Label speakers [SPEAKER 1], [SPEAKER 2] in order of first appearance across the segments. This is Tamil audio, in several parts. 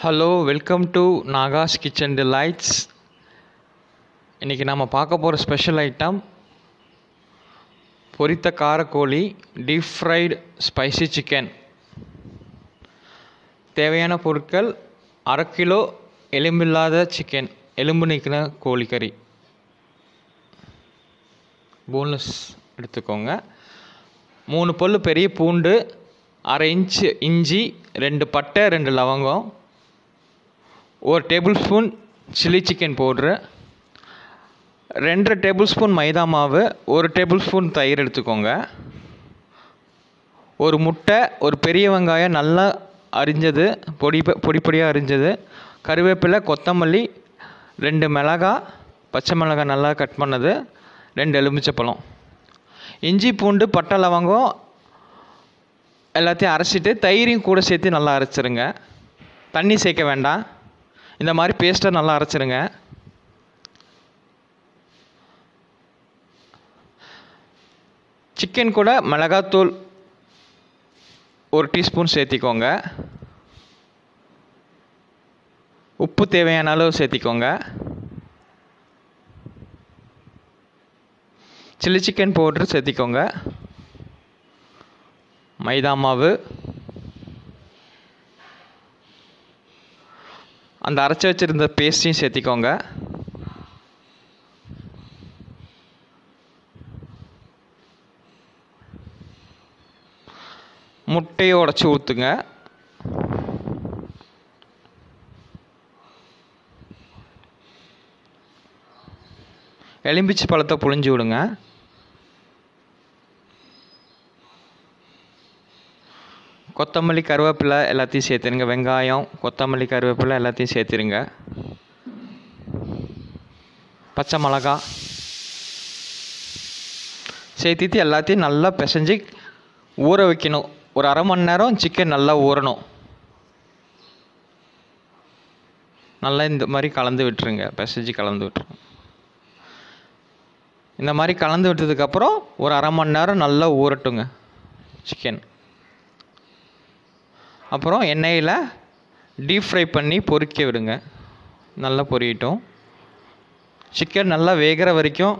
[SPEAKER 1] hello welcome to Naga's kitchen delights இன்றைக்கி நம்ம பார்க்க போகிற ஸ்பெஷல் ஐட்டம் பொரித்த காரக்கோழி டீப் ஃப்ரைடு ஸ்பைசி சிக்கன் தேவையான பொருட்கள் அரை கிலோ எலும்பில்லாத சிக்கன் எலும்பு நீக்கின கோழிக்கறி போன்லெஸ் எடுத்துக்கோங்க மூணு பல்லு பெரிய பூண்டு அரை இன்ச்சு இஞ்சி ரெண்டு பட்டை ரெண்டு லவங்கம் ஒரு tablespoon chilli chicken powder ரெண்டரை டேபிள் ஸ்பூன் மைதா மாவு ஒரு டேபிள் ஸ்பூன் தயிர் எடுத்துக்கோங்க ஒரு முட்டை ஒரு பெரிய வெங்காயம் நல்லா அரிஞ்சது பொடி பொடி பொடியாக அரிஞ்சது கருவேப்பிலை கொத்தமல்லி ரெண்டு மிளகா பச்சை மிளகாய் நல்லா கட் பண்ணது ரெண்டு எலுமிச்சப்பழம் இஞ்சி பூண்டு பட்டை லவங்கம் எல்லாத்தையும் அரைச்சிட்டு தயிரையும் கூட சேர்த்து நல்லா அரைச்சிருங்க தண்ணி சேர்க்க வேண்டாம் இந்த மாதிரி பேஸ்ட்டை நல்லா அரைச்சிருங்க சிக்கன் கூட மிளகாத்தூள் ஒரு டீஸ்பூன் சேர்த்திக்கோங்க உப்பு தேவையான அளவு சேர்த்திக்கோங்க சில்லி சிக்கன் பவுட்ரு சேர்த்திக்கோங்க மைதா மாவு அந்த அரைச்சி வச்சுருந்த பேஸ்ட்டையும் சேர்த்திக்கோங்க முட்டையை உடச்சி ஊற்றுங்க எலும்பிச்சி பழத்தை புழிஞ்சு விடுங்க கொத்தமல்லி கருவேப்பிலை எல்லாத்தையும் சேர்த்துருங்க வெங்காயம் கொத்தமல்லி கருவேப்பிலை எல்லாத்தையும் சேர்த்துருங்க பச்சை மிளகா சேர்த்திட்டு எல்லாத்தையும் நல்லா பிசைஞ்சு ஊற வைக்கணும் ஒரு அரை மணி நேரம் சிக்கன் நல்லா ஊறணும் நல்லா இந்த மாதிரி கலந்து விட்டுருங்க பிசைஞ்சு கலந்து விட்டுருங்க இந்த மாதிரி கலந்து விட்டதுக்கப்புறம் ஒரு அரை மணி நேரம் நல்லா ஊறட்டுங்க சிக்கன் அப்புறம் எண்ணெயில் டீப் ஃப்ரை பண்ணி பொரிக்க விடுங்க நல்லா பொரியட்டும் சிக்கன் நல்லா வேகிற வரைக்கும்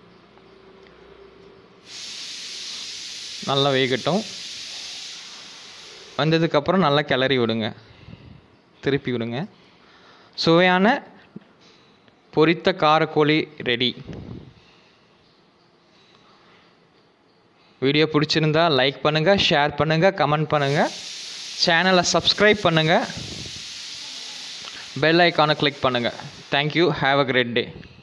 [SPEAKER 1] நல்லா வேகட்டும் வந்ததுக்கப்புறம் நல்லா கிளறி விடுங்க திருப்பி விடுங்க சுவையான பொரித்த காரக்கோழி ரெடி வீடியோ பிடிச்சிருந்தா லைக் பண்ணுங்கள் ஷேர் பண்ணுங்கள் கமெண்ட் பண்ணுங்கள் சேனலை சப்ஸ்கிரைப் பண்ணுங்கள் பெல் ஐக்கானை கிளிக் பண்ணுங்கள் thank you have a great day